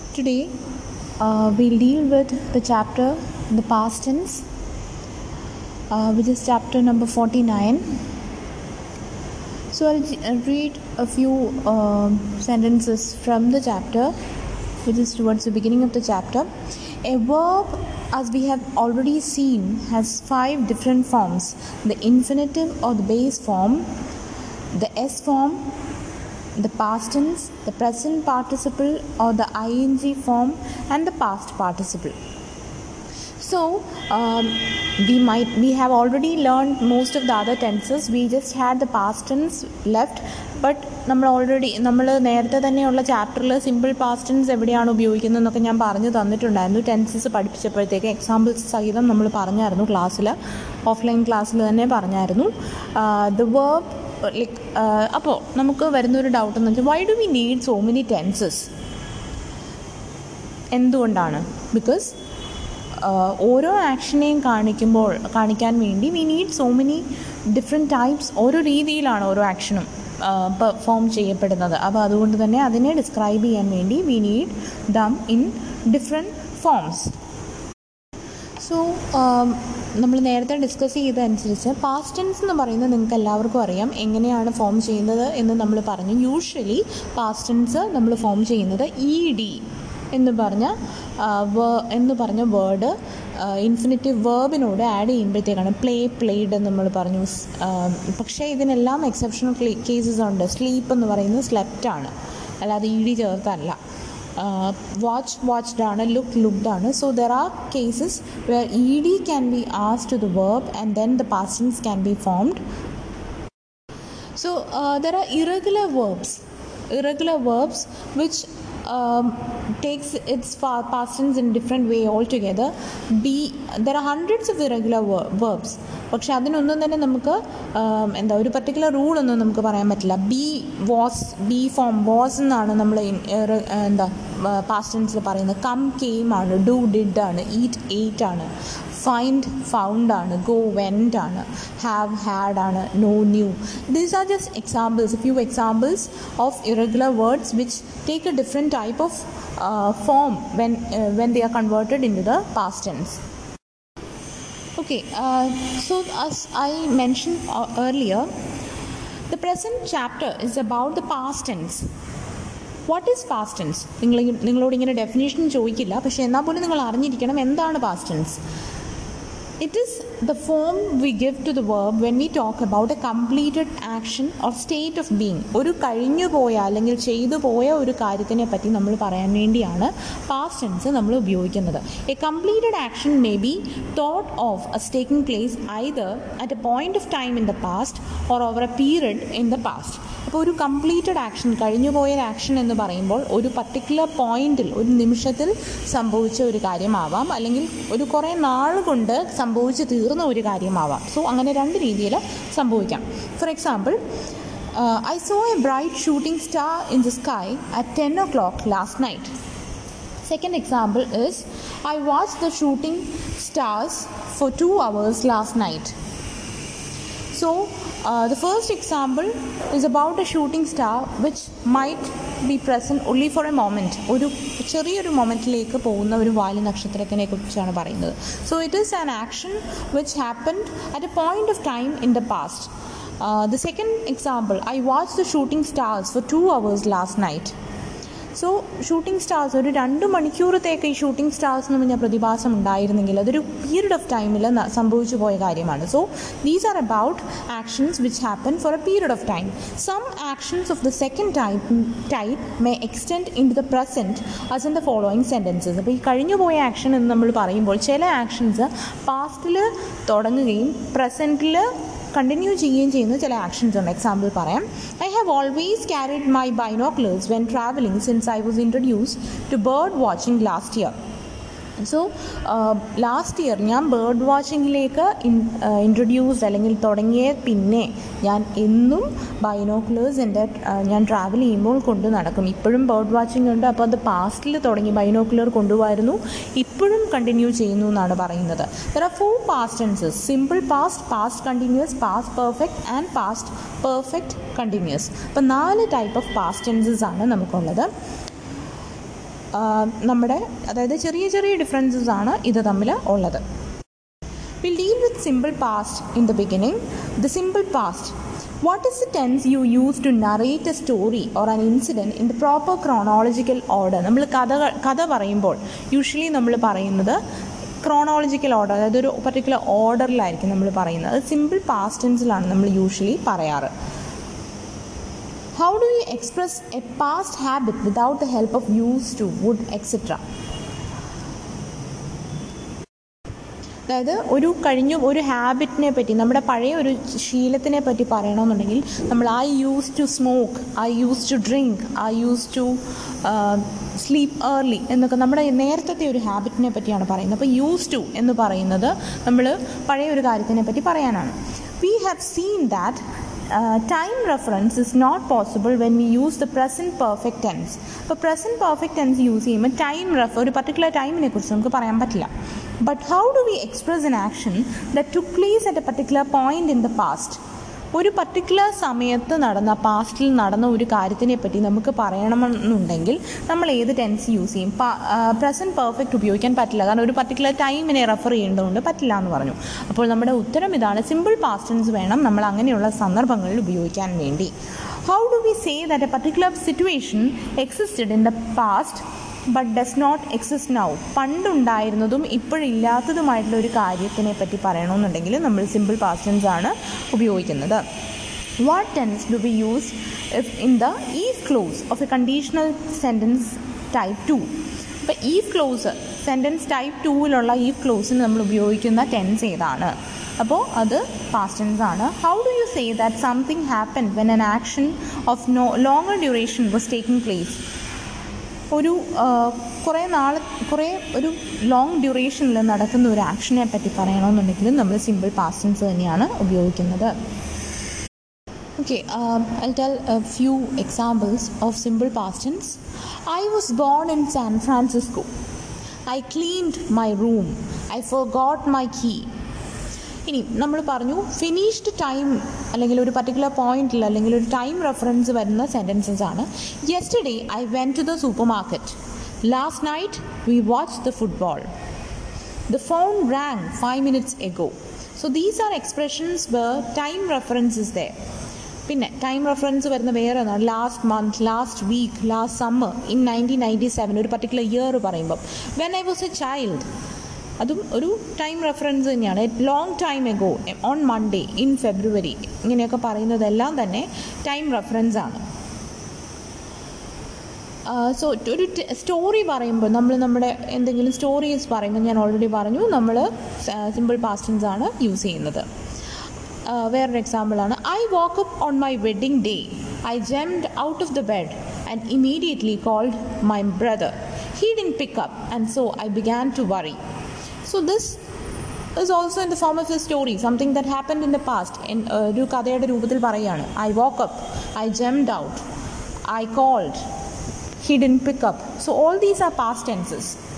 Today uh, we'll deal with the chapter the past tense, uh, which is chapter number 49. So I'll, j- I'll read a few um sentences from the chapter, which is towards the beginning of the chapter. A verb, as we have already seen, has five different forms the infinitive or the base form, the S form, the past tense, the present participle or the ing form, and the past participle. So um, we might we have already learned most of the other tenses. We just had the past tense left. But നമ്മൾ already നമ്മൾ നേരത്തെ തന്നെയുള്ള ചാപ്റ്ററിൽ simple past tense എവിടെയാണ് ഉപയോഗിക്കുന്നതെന്നൊക്കെ ഞാൻ പറഞ്ഞു തന്നിട്ടുണ്ടായിരുന്നു tenses പഠിപ്പിച്ചപ്പോഴത്തേക്ക് examples സഹിതം നമ്മൾ പറഞ്ഞായിരുന്നു ക്ലാസ്സിൽ ഓഫ്ലൈൻ ക്ലാസ്സിൽ തന്നെ പറഞ്ഞായിരുന്നു ദ വേർബ് ലൈക്ക് അപ്പോൾ നമുക്ക് വരുന്നൊരു ഡൗട്ട് എന്ന് വെച്ചാൽ why do we need so many tenses എന്തുകൊണ്ടാണ് ബിക്കോസ് ഓരോ ആക്ഷനെയും കാണിക്കുമ്പോൾ കാണിക്കാൻ വേണ്ടി we need so many different types ഓരോ രീതിയിലാണ് ഓരോ ആക്ഷനും പെർഫോം ചെയ്യപ്പെടുന്നത് അപ്പോൾ അതുകൊണ്ട് തന്നെ അതിനെ ഡിസ്ക്രൈബ് ചെയ്യാൻ വേണ്ടി we need them in different forms so നമ്മൾ നേരത്തെ ഡിസ്കസ് ചെയ്തതനുസരിച്ച് പാസ്റ്റ് ടെൻസ് എന്ന് പറയുന്നത് നിങ്ങൾക്ക് എല്ലാവർക്കും അറിയാം എങ്ങനെയാണ് ഫോം ചെയ്യുന്നത് എന്ന് നമ്മൾ പറഞ്ഞു യൂഷ്വലി പാസ്റ്റ് ടെൻസ് നമ്മൾ ഫോം ചെയ്യുന്നത് ഇ ഡി എന്ന് പറഞ്ഞ എന്ന് പറഞ്ഞ വേർഡ് ഇൻഫിനിറ്റീവ് വേർബിനോട് ആഡ് ചെയ്യുമ്പോഴത്തേക്കാണ് പ്ലേ പ്ലേഡ് എന്ന് നമ്മൾ പറഞ്ഞു പക്ഷേ ഇതിനെല്ലാം എക്സെപ്ഷണൽ കേസസ് ഉണ്ട് സ്ലീപ്പ് എന്ന് പറയുന്നത് സ്ലെപ്റ്റ് ആണ് അല്ലാതെ ഇ ഡി ചേർത്തല്ല വാച്ച് വാച്ച്ഡ് ആണ് ലുക്ക് ലുക്ഡ് ആണ് so there are cases where E D can be as to the verb and then the past tense can be formed so there are irregular verbs irregular verbs which um, takes its past tense in different way altogether be there are hundreds of irregular ver- verbs പക്ഷെ അതിനൊന്നും തന്നെ നമുക്ക് എന്താ ഒരു particular rule ഒന്നും നമുക്ക് പറയാൻ പറ്റില്ല be was be form was എന്നാണ് നമ്മൾ എന്താ പാസ്റ്റ് ടെൻസിൽ പറയുന്നത് കം കെയിം ആണ് ഡു ഡിഡ് ആണ് ഈറ്റ് എയ്റ്റ് ആണ് ഫൈൻഡ് ഫൗണ്ട് ആണ് ഗോ വെൻഡ് ആണ് ഹാവ് ഹാഡ് ആണ് know knew these are just examples few examples of irregular words which take a different type of form when when they are converted in to the past tense Okay, uh, so as I mentioned uh, earlier, the present chapter is about the past tense. What is past tense നിങ്ങൾ നിങ്ങളോട് ഇങ്ങനെ definition ചോദിക്കില്ല പക്ഷേ എന്നാൽ പോലും നിങ്ങൾ അറിഞ്ഞിരിക്കണം എന്താണ് past tense it is the form we give to the verb when we talk about a completed action or state of being ഒരു കഴിഞ്ഞു പോയ അല്ലെങ്കിൽ ചെയ്തു പോയ ഒരു കാര്യത്തിനെ പറ്റി നമ്മൾ പറയാൻ വേണ്ടിയാണ് പാസ്റ്റ് ടെൻസ് നമ്മൾ ഉപയോഗിക്കുന്നത് a completed action may be thought of as taking place either at a point of time in the past or over a period in the past അപ്പോൾ ഒരു കംപ്ലീറ്റഡ് ആക്ഷൻ കഴിഞ്ഞു പോയ ആക്ഷൻ എന്ന് പറയുമ്പോൾ ഒരു particular പോയിന്റിൽ ഒരു നിമിഷത്തിൽ സംഭവിച്ച ഒരു കാര്യമാവാം അല്ലെങ്കിൽ ഒരു കുറേ നാൾ കൊണ്ട് സംഭവിച്ച് തീർന്ന ഒരു കാര്യമാവാം സോ അങ്ങനെ രണ്ട് രീതിയിൽ സംഭവിക്കാം for example I saw a bright shooting star in the sky at ten o'clock last night Second example is I watched the shooting stars for two hours last night. So, uh, the first example is about a shooting star which might be present only for a moment. ഒരു ചെറിയൊരു മൊമെൻറ്റിലേക്ക് പോകുന്ന ഒരു Valley നക്ഷത്രത്തിനെ കുറിച്ചാണ് പറയുന്നത് so it is an action which happened at a point of time in the past the second example I watch the shooting stars for two hours last night so shooting stars ഒരു രണ്ട് മണിക്കൂറത്തേക്ക് ഈ shooting stars എന്ന് പറഞ്ഞ പ്രതിഭാസം ഉണ്ടായിരുന്നെങ്കിൽ അതൊരു period of ടൈമിൽ സംഭവിച്ചു പോയ കാര്യമാണ് so these are about actions which happen for a period of time some actions of the second type type may extend in to the present as in the following sentences അപ്പോൾ ഈ കഴിഞ്ഞു പോയ action എന്ന് നമ്മൾ പറയുമ്പോൾ ചില actions പാസ്റ്റിൽ തുടങ്ങുകയും പ്രസൻറ്റിൽ continue ചെയ്യുകയും ചെയ്യുന്ന ചില ആക്ഷൻസ് ഉണ്ട് എക്സാമ്പിൾ പറയാം I have always carried my binoculars when travelling since I was introduce to bird watching last year so last year ഞാൻ ബേർഡ് വാച്ചിങ്ങിലേക്ക് ഇൻട്രൊഡ്യൂസ്ഡ് അല്ലെങ്കിൽ തുടങ്ങിയ പിന്നെ ഞാൻ എന്നും ബൈനോക്കുലേഴ്സ് എൻ്റെ ഞാൻ ട്രാവൽ ചെയ്യുമ്പോൾ കൊണ്ട് നടക്കും ഇപ്പോഴും ബേർഡ് വാച്ചിങ് ഉണ്ട് അപ്പോൾ അത് പാസ്റ്റിൽ തുടങ്ങി ബൈനോക്കുലർ കൊണ്ടുപോയിരുന്നു ഇപ്പോഴും കണ്ടിന്യൂ ചെയ്യുന്നു എന്നാണ് പറയുന്നത് there are four past tenses simple past past continuous past perfect and past perfect continuous അപ്പോൾ നാല് ടൈപ്പ് ഓഫ് പാസ്റ്റ് ടെൻസസ് ആണ് നമുക്കുള്ളത് നമ്മുടെ അതായത് ചെറിയ ചെറിയ ഡിഫറൻസസ് ആണ് ഇത് തമ്മിൽ ഉള്ളത് We'll deal with simple past in the beginning. The simple past. What is the tense you use to narrate a story or an incident in the proper chronological order? നമ്മൾ കഥ കഥ പറയുമ്പോൾ യൂഷ്വലി നമ്മൾ പറയുന്നത് ക്രോണോളജിക്കൽ ഓർഡർ അതായത് ഒരു particular ഓർഡറിലായിരിക്കും നമ്മൾ പറയുന്നത് അത് സിമ്പിൾ പാസ്റ്റ് ടെൻസിലാണ് നമ്മൾ യൂഷ്വലി പറയാറ് how do you express a past habit without the help of use to would etcetera അതായത് ഒരു കഴിഞ്ഞ ഒരു ഹാബിറ്റിനെ പറ്റി നമ്മുടെ പഴയ ഒരു ശീലത്തിനെ പറ്റി പറയണമെന്നുണ്ടെങ്കിൽ നമ്മൾ I use to smoke I use to drink I use to sleep early എന്നൊക്കെ നമ്മുടെ നേരത്തെ ഒരു ഹാബിറ്റിനെ പറ്റിയാണ് പറയുന്നത് അപ്പോൾ യൂസ് ടു എന്ന് പറയുന്നത് നമ്മൾ പഴയ ഒരു കാര്യത്തിനെ പറ്റി പറയാനാണ് we have seen that time reference is not possible when we use the present perfect tense അപ്പോൾ പ്രസൻറ്റ് പെർഫെക്റ്റ് ടെൻസ് യൂസ് ചെയ്യുമ്പോൾ ടൈം റെഫർ ഒരു പർട്ടിക്കുലർ ടൈമിനെ കുറിച്ച് നമുക്ക് പറയാൻ പറ്റില്ല but how do we express an action that took place at a particular point in the past ഒരു particular സമയത്ത് നടന്ന പാസ്റ്റിൽ നടന്ന ഒരു കാര്യത്തിനെ പറ്റി നമുക്ക് പറയണമെന്നുണ്ടെങ്കിൽ നമ്മൾ ഏത് ടെൻസ് യൂസ് ചെയ്യും പ്രസൻറ്റ് പെർഫെക്റ്റ് ഉപയോഗിക്കാൻ പറ്റില്ല കാരണം ഒരു പർട്ടിക്കുലർ ടൈമിനെ റെഫർ ചെയ്യേണ്ടതുകൊണ്ട് പറ്റില്ല എന്ന് പറഞ്ഞു അപ്പോൾ നമ്മുടെ ഉത്തരം ഇതാണ് സിമ്പിൾ പാസ്റ്റ് ടെൻസ് വേണം നമ്മൾ അങ്ങനെയുള്ള സന്ദർഭങ്ങളിൽ ഉപയോഗിക്കാൻ വേണ്ടി how do we say that a particular situation existed in the past but does not exist now പണ്ടുണ്ടായിരുന്നതും ഇപ്പോഴില്ലാത്തതുമായിട്ടുള്ള ഒരു കാര്യത്തിനെ പറ്റി പറയണമെന്നുണ്ടെങ്കിൽ നമ്മൾ സിമ്പിൾ പാസ്റ്റൻസ് ആണ് ഉപയോഗിക്കുന്നത് what tense do we use if in the if clause of a conditional sentence type two അപ്പോൾ ഈഫ് ക്ലോസ് സെൻറ്റൻസ് ടൈപ്പ് ടൂവിലുള്ള ഈഫ് ക്ലോസിന് നമ്മൾ ഉപയോഗിക്കുന്ന ടെൻസ് ഏതാണ് അപ്പോൾ അത് പാസ്റ്റ് ടെൻസ് ആണ് how do you say that something happen when an action of no longer duration was taking place ഒരു കുറേ നാൾ കുറേ ഒരു ലോങ് ഡ്യൂറേഷനിൽ നടക്കുന്ന ഒരു ആക്ഷനെ പറ്റി പറയണമെന്നുണ്ടെങ്കിൽ നമ്മൾ സിമ്പിൾ പാസ്റ്റൻസ് തന്നെയാണ് ഉപയോഗിക്കുന്നത് okay I tell few examples of simple past tense I was born in San Francisco I cleaned my room I forgot my key ഇനി നമ്മൾ പറഞ്ഞു ഫിനിഷ്ഡ് ടൈം അല്ലെങ്കിൽ ഒരു പർട്ടിക്കുലർ പോയിന്റിൽ അല്ലെങ്കിൽ ഒരു ടൈം റെഫറൻസ് വരുന്ന സെൻറ്റൻസസ് ആണ് yesterday I went to the supermarket last night we watch the football the phone rang five minutes ago so these are expressions where time references they പിന്നെ time reference വരുന്ന വേറെ ഒന്നാണ് last month last week last summer in nineteen ninety seven ഒരു particular year പറയുമ്പം when I was a child അതും ഒരു time reference തന്നെയാണ് long time ago on Monday in February ഇങ്ങനെയൊക്കെ പറയുന്നതെല്ലാം തന്നെ ടൈം റെഫറൻസ് ആണ് സോ ഒരു സ്റ്റോറി പറയുമ്പോൾ നമ്മൾ നമ്മുടെ എന്തെങ്കിലും സ്റ്റോറീസ് പറയുമ്പോൾ ഞാൻ ഓൾറെഡി പറഞ്ഞു നമ്മൾ സിമ്പിൾ പാസ്റ്റൻസ് ആണ് യൂസ് ചെയ്യുന്നത് വേറൊരു എക്സാമ്പിളാണ് I woke up on my wedding day I jumped out of the bed and immediately called my brother he didn't pick up and so I began to worry So this is also in the form of a story, something that happened in the past. In ഒരു കഥയുടെ രൂപത്തിൽ പറയുകയാണ് I woke up I jumped out I called he didn't pick up so all these are past tenses